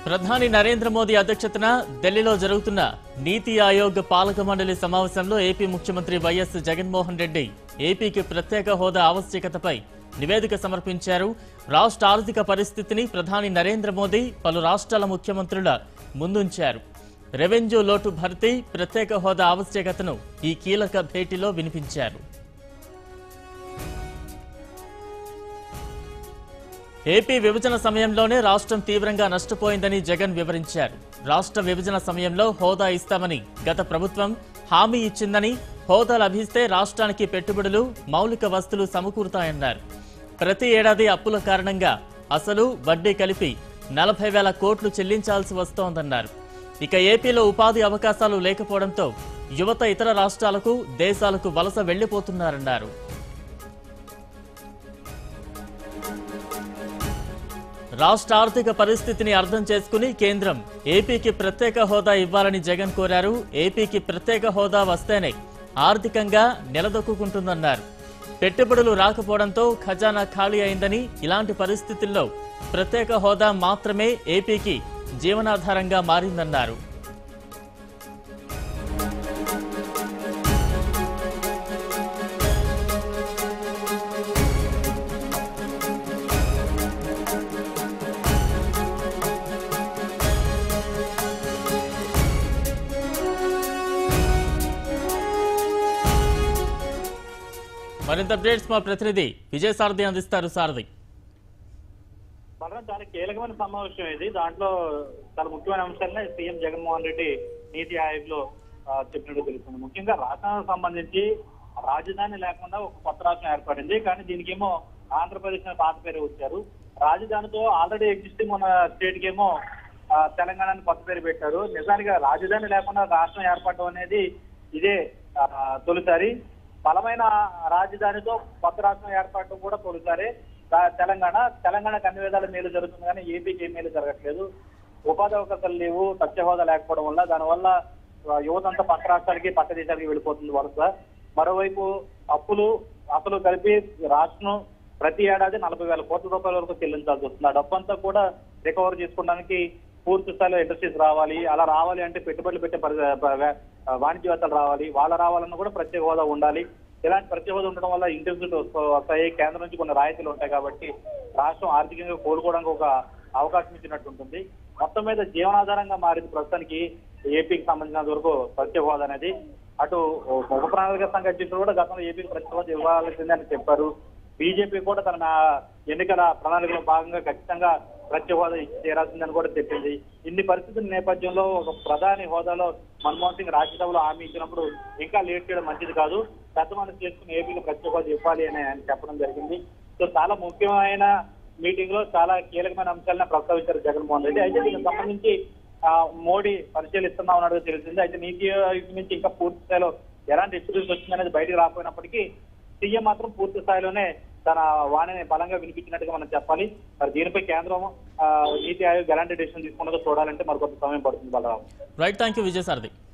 ప్రధాని నరేంద్ర మోదీ అధ్యక్షతన ఢిల్లీలో జరుగుతున్న నీతి ఆయోగ్ పాలక మండలి సమావేశంలో ఏపీ ముఖ్యమంత్రి వైఎస్ జగన్మోహన్ రెడ్డి ఏపీకి ప్రత్యేక హోదా ఆవశ్యకతపై నివేదిక సమర్పించారు రాష్ట్ర ఆర్థిక పరిస్థితిని ప్రధాని నరేంద్ర మోదీ పలు రాష్ట్రాల ముఖ్యమంత్రుల ముందుంచారు రెవెన్యూ లోటు భర్తీ ప్రత్యేక హోదా ఆవశ్యకతను ఈ కీలక భేటీలో వినిపించారు ఏపీ విభజన సమయంలోనే రాష్ట్రం తీవ్రంగా నష్టపోయిందని జగన్ వివరించారు రాష్ట్ర విభజన సమయంలో హోదా ఇస్తామని గత ప్రభుత్వం హామీ ఇచ్చిందని హోదా లభిస్తే రాష్ట్రానికి పెట్టుబడులు మౌలిక వస్తువులు సమకూరుతాయన్నారు ప్రతి ఏడాది అప్పుల కారణంగా అసలు వడ్డీ కలిపి నలభై వేల కోట్లు చెల్లించాల్సి వస్తోందన్నారు ఇక ఏపీలో ఉపాధి అవకాశాలు లేకపోవడంతో యువత ఇతర రాష్ట్రాలకు దేశాలకు వలస వెళ్లిపోతున్నారన్నారు రాష్ట్ర ఆర్థిక పరిస్థితిని అర్థం చేసుకుని కేంద్రం ఏపీకి ప్రత్యేక హోదా ఇవ్వాలని జగన్ కోరారు ఏపీకి ప్రత్యేక హోదా వస్తేనే ఆర్థికంగా నిలదొక్కుంటుందన్నారు పెట్టుబడులు రాకపోవడంతో ఖజానా ఖాళీ అయిందని ఇలాంటి పరిస్థితుల్లో ప్రత్యేక హోదా మాత్రమే ఏపీకి జీవనాధారంగా మారిందన్నారు మరింత అప్డేట్స్ మా ప్రతినిధి విజయ్ సారథి అందిస్తారు సారథి బలరాం చాలా కీలకమైన సమావేశం ఇది దాంట్లో చాలా ముఖ్యమైన అంశాలనే సీఎం జగన్మోహన్ రెడ్డి నీతి ఆయోగ్ లో ఆ, చెప్పినట్టు తెలుస్తుంది ముఖ్యంగా రాష్ట్రానికి సంబంధించి రాజధాని లేకుండా ఒక కొత్త రాష్ట్రం ఏర్పడింది కానీ దీనికేమో ఆంధ్రప్రదేశ్ అని పాత పేరు వచ్చారు రాజధానితో ఆల్రెడీ ఎగ్జిస్టింగ్ ఉన్న స్టేట్ కేమో ఆ, తెలంగాణని కొత్త పేరు పెట్టారు నిజానికి రాజధాని లేకుండా రాష్ట్రం ఏర్పడడం అనేది ఇదే ఆ, తొలిసారి బలమైన రాజధానితో కొత్త రాష్ట్రం ఏర్పడటం కూడా తొలిసారి రా- తెలంగాణ తెలంగాణకు అన్ని విధాల మేలు జరుగుతుంది కానీ ఏపీకి ఏ మేలు జరగట్లేదు ఉపాధి అవకాశాలు లేవు సత్య హోదా లేకపోవడం వల్ల దానివల్ల ఆ, యువతంతా పక్క రాష్ట్రాలకి పక్క దేశాలకి వెళ్ళిపోతుంది వలస మరోవైపు అప్పులు అప్పులు కలిపి రాష్ట్రం ప్రతి ఏడాది నలభై వేల కోట్ల రూపాయల వరకు చెల్లించాల్సి వస్తుంది ఆ డబ్బంతా కూడా రికవర్ చేసుకోవడానికి పూర్తి స్థాయిలో ఇండస్ట్రీస్ రావాలి అలా రావాలి అంటే పెట్టుబడులు పెట్టే పరి- ప- వాణిజ్యవేత్తలు రావాలి వాళ్ళ రావాలన్నా కూడా ప్రత్యేక హోదా ఉండాలి ఇలాంటి ప్రత్యేక హోదా ఉండడం వల్ల ఇంటెన్సిటీ వస్తాయి కేంద్రం నుంచి కొన్ని రాయితీలు ఉంటాయి కాబట్టి రాష్ట్రం ఆర్థికంగా కోలుకోవడానికి ఒక అవకాశం ఇచ్చినట్టు ఉంటుంది మొత్తం మీద జీవనాధారంగా మారింది ప్రస్తుతానికి ఏపీకి సంబంధించినంత వరకు ప్రత్యేక హోదా అనేది అటు ఉప ప్రణాళిక సంఘ అధ్యక్షుడు కూడా గతంలో ఏపీకి ప్రత్యేక హోదా ఇవ్వాల్సిందని చెప్పారు బీజేపీ కూడా తన ఎన్నికల ప్రణాళికలో భాగంగా ఖచ్చితంగా ప్రత్యేక హోదా ఇచ్చి తీరాల్సిందని కూడా చెప్పింది ఇన్ని పరిస్థితుల నేపథ్యంలో ఒక ప్రధాని హోదాలో మన్మోహన్ సింగ్ రాజ్యసభలో హామీ ఇచ్చినప్పుడు ఇంకా లేట్ చేయడం మంచిది కాదు పెద్ద మనసు చేసుకుని ఏపీకి ప్రత్యేక హోదా ఇవ్వాలి అని ఆయన చెప్పడం జరిగింది సో చాలా ముఖ్యమైన మీటింగ్ లో చాలా కీలకమైన అంశాలను ప్రస్తావించారు జగన్మోహన్ రెడ్డి అయితే దీనికి సంబంధించి ఆ, మోడీ పరిశీలిస్తున్నా ఉన్నట్టు తెలిసింది అయితే నీతి ఆయోగ్ నుంచి ఇంకా పూర్తి స్థాయిలో ఎలాంటి ఎక్స్పీరియన్స్ వచ్చిందనేది బయటకు రాకపోయినప్పటికీ సీఎం మాత్రం పూర్తి స్థాయిలోనే తన వాణిని బలంగా వినిపించినట్టుగా మనం చెప్పాలి మరి దీనిపై కేంద్రం ఆ, నీతి ఆయోగ్ ఎలాంటి డెసిషన్ తీసుకున్నదో చూడాలంటే మరికొంత సమయం పడుతుంది Balaram right thank you Vijay Sarathi